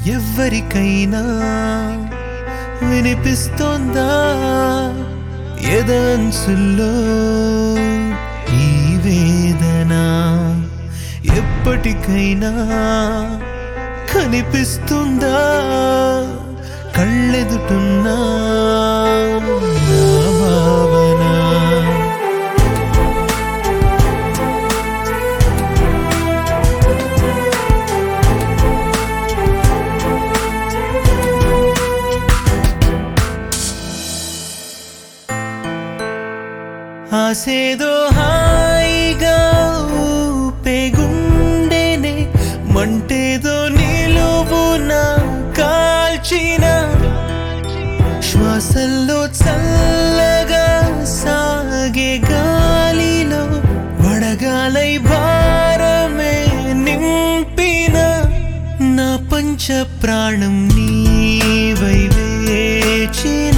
ఎవ్వరికైనా వినిపిస్తోందా ఎదన్సుల్లో ఈ వేదన ఎప్పటికైనా కనిపిస్తుందా కళ్ళెదుటున్నా నా భావన ఆసేదో హాయిగా ఊపే గుండెనే మంటేదో నిలువున కాల్చిన శ్వాసల్లో చల్లగా సాగే గాలిలో వడగాలై భారమే నింపిన నా పంచ ప్రాణం నీవై వేచిన